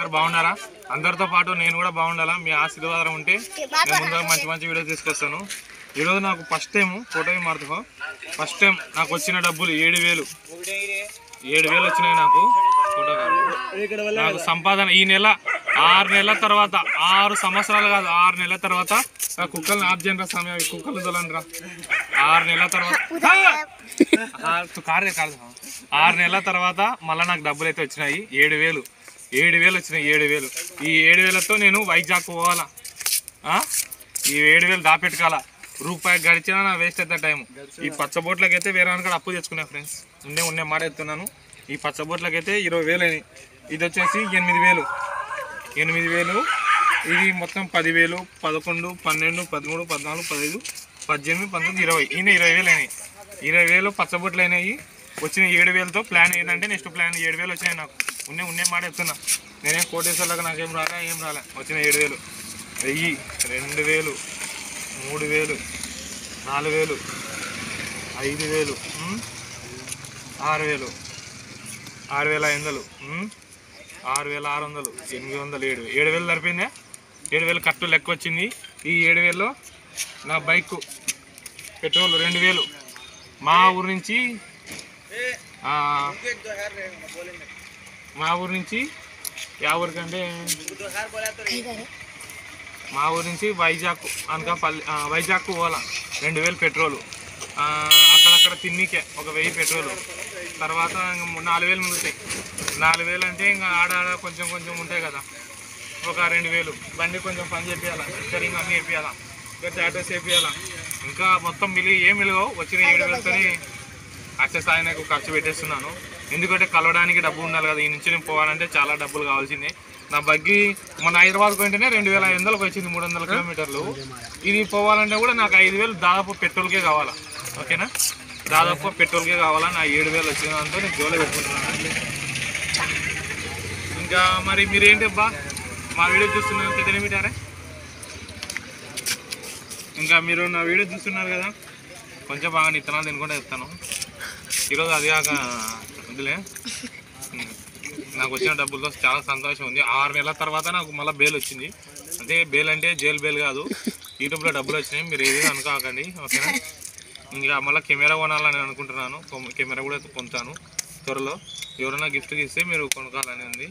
అందరు బాగున్నారా అందరితో పాటు నేను కూడా బాగుండాలా మీ ఆశీర్వాదం ఉంటే నేను ముందుగా మంచి మంచి వీడియోస్ తీసుకొస్తాను ఈరోజు నాకు ఫస్ట్ టైం ఫోటో మారుతా ఫస్ట్ టైం నాకు వచ్చిన డబ్బులు ఏడు వేలు ఏడు వేలు వచ్చినాయి నాకు ఫోటో నాకు సంపాదన ఈ నెల ఆరు నెలల తర్వాత ఆరు సంవత్సరాలు కాదు ఆరు నెలల తర్వాత ఆ కుక్కల్ని ఆఫ్ చేయండి రా స్వామి అవి కుక్కలు తొలండి రా ఆరు నెలల తర్వాత ఆ, కారే కాదు ఆరు నెలల తర్వాత మళ్ళీ నాకు డబ్బులు అయితే వచ్చినాయి ఏడు వేలు ఏడు వేలు వచ్చినాయి ఏడు వేలు ఈ ఏడు వేలతో నేను వైజాగ్ పోవాలా ఆ? ఈ ఏడు వేలు దాపెట్టుకోవాలా రూపాయి గడిచినా నా వేస్ట్ అయితే టైం ఈ పచ్చబోట్లకి అయితే వేరే వాళ్ళకి అప్పు తెచ్చుకున్నా ఫ్రెండ్స్ ఉండే ఉండే మాట ఎత్తున్నాను ఈ పచ్చబోట్లకి అయితే ఇరవై వేలు అయినాయి ఇది వచ్చేసి ఎనిమిది వేలు ఎనిమిది వేలు ఇది మొత్తం పదివేలు పదకొండు పన్నెండు పదమూడు పద్నాలుగు పదహైదు పద్దెనిమిది పంతొమ్మిది ఇరవై ఈయన ఇరవై వేలు అయినాయి ఇరవై వేలు పచ్చబొట్లు అయినాయి వచ్చిన ఏడు వేలతో ప్లాన్ ఏంటంటే నెక్స్ట్ ప్లాన్ ఏడు వేలు వచ్చినాయి నాకు ఉన్నే ఉన్నే మాట చెప్తున్నా నేనేం కోటేశ్వర్లకు నాకేం రాలే ఏం రాలే వచ్చిన ఏడు వేలు వెయ్యి రెండు వేలు మూడు వేలు నాలుగు వేలు ఐదు వేలు ఉమ్, ఆరు వేలు ఆరు వేల ఐదు వందలు ఉమ్, ఆరు వేల ఆరు వందలు ఎనిమిది వందలు ఏడు ఏడు వేలు సరిపోయిందా ఏడు వేలు కట్టు లెక్క వచ్చింది ఈ ఏడు వేలలో నా బైక్ పెట్రోల్ రెండు వేలు మా ఊరు నుంచి ఆ, మా ఊరు నుంచి యా ఊరికంటే మా ఊరు నుంచి వైజాగ్ అనకాపల్లి ఆ, వైజాగ్ పోవాలా రెండు వేలు పెట్రోలు ఆ, అక్కడక్కడ తిన్నీకే ఒక వెయ్యి పెట్రోలు తర్వాత ఇంక ము- నాలుగు వేలు మిగులుతాయి నాలుగు వేలు అంటే ఇంకా ఆడ ఆడ కొంచెం కొంచెం ఉంటాయి కదా ఒక రెండు వేలు బండి కొంచెం పని చేపియాలా స్టరింగ్ అన్నీ వేపియాలా ఇంకా టాటోస్ వేపియాలా ఇంకా మొత్తం మిలిగి ఏం మిలుగో వచ్చిన ఏడు వేలతోని అక్షయ స్థాయికి ఖర్చు పెట్టేస్తున్నాను ఎందుకంటే కలవడానికి డబ్బు ఉండాలి కదా ఈ నుంచి నేను పోవాలంటే చాలా డబ్బులు కావాల్సిందే నా బగ్గి మన హైదరాబాద్ పోయింటేనే రెండు వేల ఐదు వందలకు వచ్చింది మూడు వందల కిలోమీటర్లు ఇది పోవాలంటే కూడా నాకు ఐదు వేలు దాదాపు పెట్రోల్కే కావాలా ఓకేనా దాదాపు పెట్రోల్కే కావాలా నా ఏడు వేలు వచ్చిన దాంతో నేను జోలో పెట్టుకుంటున్నాను ఇంకా మరి మీరేంటి అబ్బా మా వీడియో చూస్తున్నారు తెలియమిటారే ఇంకా మీరు నా వీడియో చూస్తున్నారు కదా కొంచెం బాగా నిత్తనాలు తినుకుంటే చెప్తాను ఈరోజు అది కాక వద్దులే ఉం. నాకు వచ్చిన డబ్బులతో చాలా సంతోషం ఉంది ఆరు నెలల తర్వాత నాకు మళ్ళీ బెయిల్ వచ్చింది అంటే బెయిల్ అంటే జైలు బెయిల్ కాదు యూట్యూబ్లో డబ్బులు వచ్చినాయి మీరు ఏది అనుకోకండి ఓకేనా ఇంకా మళ్ళీ కెమెరా కొనాలని అనుకుంటున్నాను కొ- కెమెరా కూడా పొందుతాను త్వరలో ఎవరైనా గిఫ్ట్ ఇస్తే మీరు కొనుక్కోవాలని ఉంది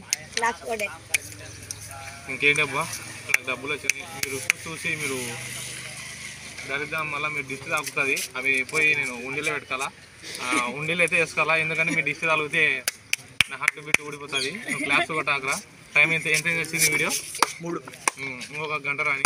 ఇంకేంటి అబ్బా నాకు డబ్బులు వచ్చినాయి మీరు చూసి మీరు దరిద్రం మళ్ళీ మీరు డిష్ తాగుతుంది అవి పోయి నేను ఉండిలో పెట్టుకోవాలా ఆ, ఉండిలో అయితే వేసుకోవాలా ఎందుకంటే మీ డిష్ తాగితే నా హార్ట్ బీట్ ఊడిపోతుంది నువ్వు క్లాస్ కొట్టాకరా టైం ఎంత ఎంత వచ్చింది వీడియో మూడు ఇంకొక గంట రాని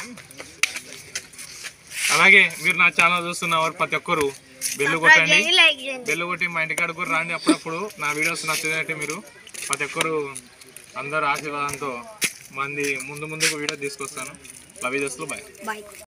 అలాగే మీరు నా ఛానల్ చూస్తున్నవారు ప్రతి ఒక్కరు బెల్లు కొట్టండి బెల్లు కొట్టి మా ఇంటికాడ కూడా రాండి అప్పుడప్పుడు నా వీడియోస్ నచ్చినట్టు మీరు ప్రతి ఒక్కరు అందరు ఆశీర్వాదంతో మంది ముందు ముందుకు వీడియో తీసుకొస్తాను లవ్ దస్తులు బాయ్ బాయ్